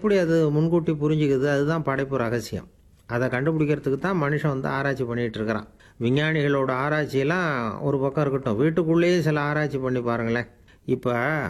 எப்படி அது முன்கூட்டி புரிஞ்சுக்குது அதுதான் படைப்பு ரகசியம் அதை கண்டுபிடிக்கிறதுக்கு தான் மனுஷன் வந்து ஆராய்ச்சி பண்ணிகிட்டு இருக்கிறான் விஞ்ஞானிகளோட ஆராய்ச்சியெல்லாம் ஒரு பக்கம் இருக்கட்டும் வீட்டுக்குள்ளேயே சில ஆராய்ச்சி பண்ணி பாருங்களேன் இப்போ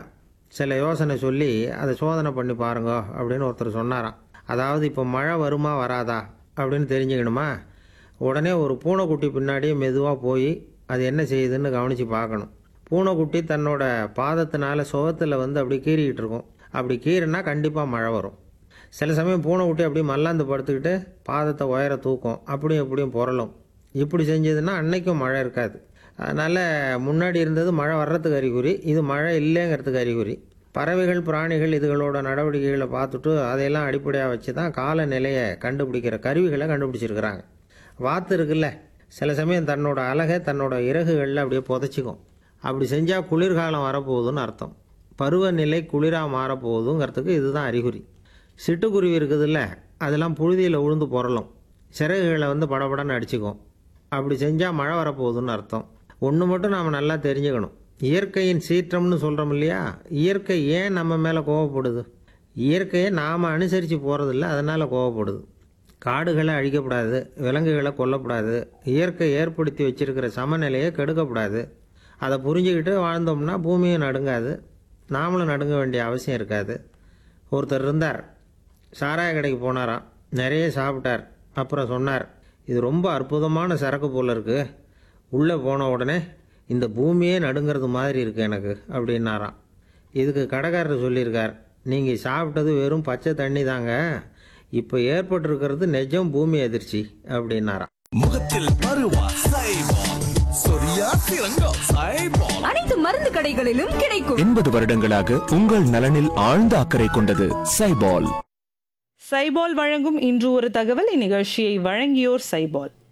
சில யோசனை சொல்லி அதை சோதனை பண்ணி பாருங்க அப்படின்னு ஒருத்தர் சொன்னாராம் அதாவது இப்போ மழை வருமா வராதா அப்படின்னு தெரிஞ்சுக்கணுமா உடனே ஒரு பூனைக்குட்டி பின்னாடியே மெதுவாக போய் அது என்ன செய்யுதுன்னு கவனித்து பார்க்கணும் பூனைக்குட்டி தன்னோட பாதத்தினால சுகத்தில் வந்து அப்படி கீறிக்கிட்டு இருக்கும் அப்படி கீறினா கண்டிப்பாக மழை வரும் சில சமயம் பூனைக்குட்டி அப்படியே மல்லாந்து படுத்துக்கிட்டு பாதத்தை உயர தூக்கும் அப்படியும் இப்படியும் புரளும் இப்படி செஞ்சதுன்னா அன்னைக்கும் மழை இருக்காது அதனால் முன்னாடி இருந்தது மழை வர்றதுக்கு அறிகுறி இது மழை இல்லைங்கிறதுக்கு அறிகுறி பறவைகள் பிராணிகள் இதுகளோட நடவடிக்கைகளை பார்த்துட்டு அதையெல்லாம் அடிப்படையாக வச்சு தான் காலநிலையை கண்டுபிடிக்கிற கருவிகளை கண்டுபிடிச்சிருக்கிறாங்க வாத்து இருக்குல்ல சில சமயம் தன்னோட அழகை தன்னோட இறகுகளில் அப்படியே புதைச்சிக்கும் அப்படி செஞ்சால் குளிர்காலம் வரப்போகுதுன்னு அர்த்தம் பருவநிலை குளிராக மாறப்போகுதுங்கிறதுக்கு இதுதான் அறிகுறி சிட்டுக்குருவி இருக்குதுல்ல அதெல்லாம் புழுதியில் உழுந்து புரளும் சிறகுகளை வந்து படபடன்னு அடிச்சுக்கும் அப்படி செஞ்சால் மழை வரப்போகுதுன்னு அர்த்தம் ஒன்று மட்டும் நாம் நல்லா தெரிஞ்சுக்கணும் இயற்கையின் சீற்றம்னு சொல்கிறோம் இல்லையா இயற்கை ஏன் நம்ம மேலே கோவப்படுது இயற்கையை நாம் அனுசரித்து போகிறதில்ல அதனால் கோவப்படுது காடுகளை அழிக்கக்கூடாது விலங்குகளை கொல்லக்கூடாது இயற்கை ஏற்படுத்தி வச்சிருக்கிற சமநிலையை கெடுக்கக்கூடாது அதை புரிஞ்சுக்கிட்டு வாழ்ந்தோம்னா பூமியும் நடுங்காது நாமளும் நடுங்க வேண்டிய அவசியம் இருக்காது ஒருத்தர் இருந்தார் சாராய கடைக்கு போனாராம் நிறைய சாப்பிட்டார் அப்புறம் சொன்னார் இது ரொம்ப அற்புதமான சரக்கு போல் இருக்குது உள்ளே போன உடனே இந்த பூமியே நடுங்கிறது மாதிரி இருக்குது எனக்கு அப்படின்னாராம் இதுக்கு கடைக்காரர் சொல்லியிருக்கார் நீங்கள் சாப்பிட்டது வெறும் பச்சை தண்ணி தாங்க இப்போ ஏற்பட்டிருக்கிறது நிஜம் பூமி அதிர்ச்சி அப்படின்னாராம் முகத்தில் பருவா சைபால் சொரியா சிறங்கம் சைபால் அனைத்து மருந்து கடைகளிலும் கிடைக்கும் எண்பது வருடங்களாக உங்கள் நலனில் ஆழ்ந்த அக்கறை கொண்டது சைபால் சைபால் வழங்கும் இன்று ஒரு தகவல் இந்நிகழ்ச்சியை வழங்கியோர் சைபால்